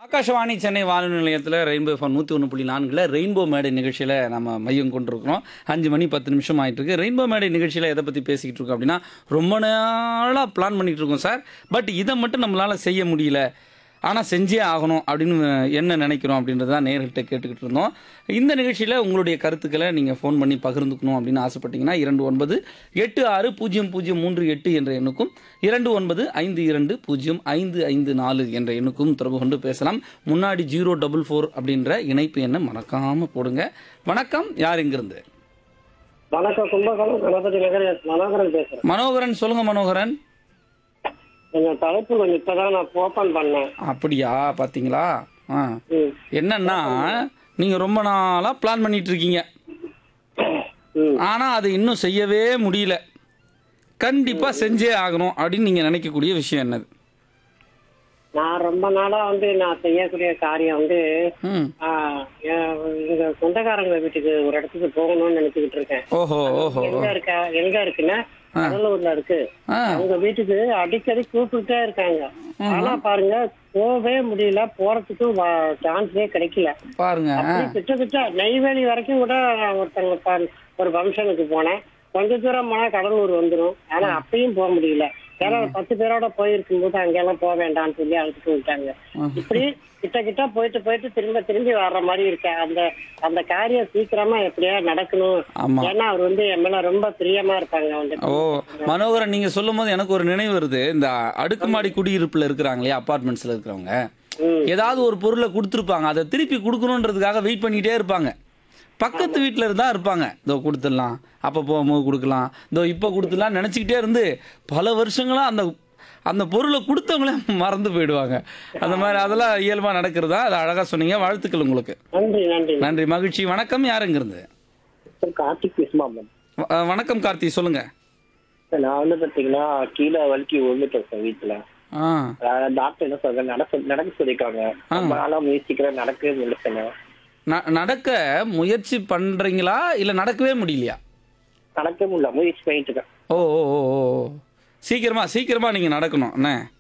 ஆகாஷவாணி சென்னை வானொலி நிலையத்தில் rainbow FM நூற்றி ஒன்று புள்ளி நான்கில் ரெயின்போ மேடை நிகழ்ச்சியில் நம்ம மையம் கொண்டிருக்கிறோம் அஞ்சு மணி பத்து நிமிஷம் ஆயிட்டு இருக்கு ரெயின்போ மேடை நிகழ்ச்சியில் எதை பற்றி பேசிக்கிட்டு இருக்கோம் அப்படின்னா ரொம்ப நாளாக பிளான் பண்ணிட்டு இருக்கோம் சார் பட் இதை மட்டும் நம்மளால் செய்ய முடியல ஆனால் செஞ்சே ஆகணும் அப்படின்னு என்ன நினைக்கிறோம் அப்படின்றத தான் நேர்கள்ட்ட கேட்டுக்கிட்டு இருந்தோம் இந்த நிகழ்ச்சியில் உங்களுடைய கருத்துக்களை நீங்கள் ஃபோன் பண்ணி பகிர்ந்துக்கணும் அப்படின்னு ஆசைப்பட்டீங்கன்னா இரண்டு ஒன்பது எட்டு ஆறு பூஜ்ஜியம் பூஜ்ஜியம் மூன்று எட்டு என்ற எண்ணுக்கும் இரண்டு ஒன்பது ஐந்து இரண்டு பூஜ்ஜியம் ஐந்து ஐந்து நாலு என்ற எண்ணுக்கும் தொடர்பு கொண்டு பேசலாம் முன்னாடி ஜீரோ டபுள் ஃபோர் அப்படின்ற இணைப்பு எண்ணை மறக்காமல் போடுங்க வணக்கம் யார் இங்கிருந்து வணக்கம் கும்பகோணம் கணபதி நகர் மனோகரன் பேசுறேன் மனோகரன் சொல்லுங்க மனோகரன் கொஞ்சம் தலைப்பு கொஞ்சம் இப்பதான் நான் ஓபன் பண்ணேன் அப்படியா பார்த்தீங்களா ஆ ம், என்னன்னா நீங்கள் ரொம்ப நாளாக பிளான் பண்ணிட்டு இருக்கீங்க ம். ஆனால் அது இன்னும் செய்யவே முடியல கண்டிப்பாக செஞ்சே ஆகணும் அப்படின்னு நீங்கள் நினைக்கக்கூடிய விஷயம் என்னது நான் ரொம்ப நாளா வந்து நான் செய்யக்கூடிய காரியம் வந்து ம் ஆ, என் எங்க சொந்தக்காரங்க வீட்டுக்கு ஒரு இடத்துக்கு போகணும்னு நினைச்சுக்கிட்டு இருக்கேன் ஓஹோ ஓஹோ எங்க இருக்க எங்க இருக்குன்னா கடலூர்ல இருக்கு ஆ அவங்க வீட்டுக்கு அடிக்கடி கூப்பிட்டுட்டே இருக்காங்க ஆனா பாருங்க போகவே முடியல போறதுக்கு சான்ஸே கிடைக்கல பாருங்க அப்படி கிட்டத்தட்ட நெய்வேலி வரைக்கும் கூட நான் ஒருத்தங்க பா- ஒரு ஃபங்க்ஷனுக்கு போனேன் கொஞ்ச தூரம் போனா கடலூர் வந்துடும் ஆனா அப்பயும் போக முடியல ஏன்னா பத்து பேரோட போயிருக்கும் போது அங்கெல்லாம் போக வேண்டாம்னு சொல்லி அழைச்சிட்டு விட்டாங்க இப்படி கிட்ட கிட்ட போயிட்டு போயிட்டு திரும்ப திரும்பி வர்ற மாதிரி இருக்கு அந்த அந்த காரியம் சீக்கிரமா எப்படியா நடக்கணும் ஆமா ஏன்னா அவர் வந்து என் மேல ரொம்ப பிரியமா இருப்பாங்க வந்து ஓ மனோகரன் நீங்கள் சொல்லும் போது எனக்கு ஒரு நினைவு வருது இந்த அடுக்குமாடி குடியிருப்பில் இருக்கிறாங்களே அப்பார்ட்மெண்ட்ஸில் இருக்கிறவங்க ம். ஏதாவது ஒரு பொருளை கொடுத்துருப்பாங்க அதை திருப்பி கொடுக்கணுன்றதுக்காக வெயிட் பண்ணிகிட்டே இருப்பாங்க பக்கத்து வீட்டில் இருந்தால் இருப்பாங்க இதோ கொடுத்துடலாம் அப்போ போகும்போது கொடுக்கலாம் இதோ இப்போ கொடுத்துடலாம் நினச்சிக்கிட்டே இருந்து பல வருஷங்களாக அந்த அந்த பொருளை கொடுத்தவங்களே மறந்து போயிடுவாங்க அந்த மாதிரி அதெல்லாம் இயல்பாக நடக்கிறதா அது அழகாக சொன்னீங்க வாழ்த்துக்கள் உங்களுக்கு நன்றி நன்றி நன்றி மகிழ்ச்சி வணக்கம் யாருங்கிறது கார்த்திக் விஸ்மாமன் வ- அஹ் வணக்கம் கார்த்தி சொல்லுங்க நான் வந்து பாத்தீங்கன்னா கீழே வலிக்கு விழுந்துட்டேன் சார் வீட்டுல ஆ டாக்டர் என்ன சொல்றாங்க நடக்க நடக்க சொல்லிருக்காங்க ரொம்ப நாளா முயற்சிக்கிறேன் நடக்கவே முடியல ந- நடக்க முயற்சி பண்றீங்களா இல்ல நடக்கவே முடியலையா நடக்கவே முடியல முயற்சி பண்ணிட்டு இருக்கேன் ஓ ஓ ஓ ஓ ஓ. சீக்கிரமா சீக்கிரமா நீங்க நடக்கணும் என்ன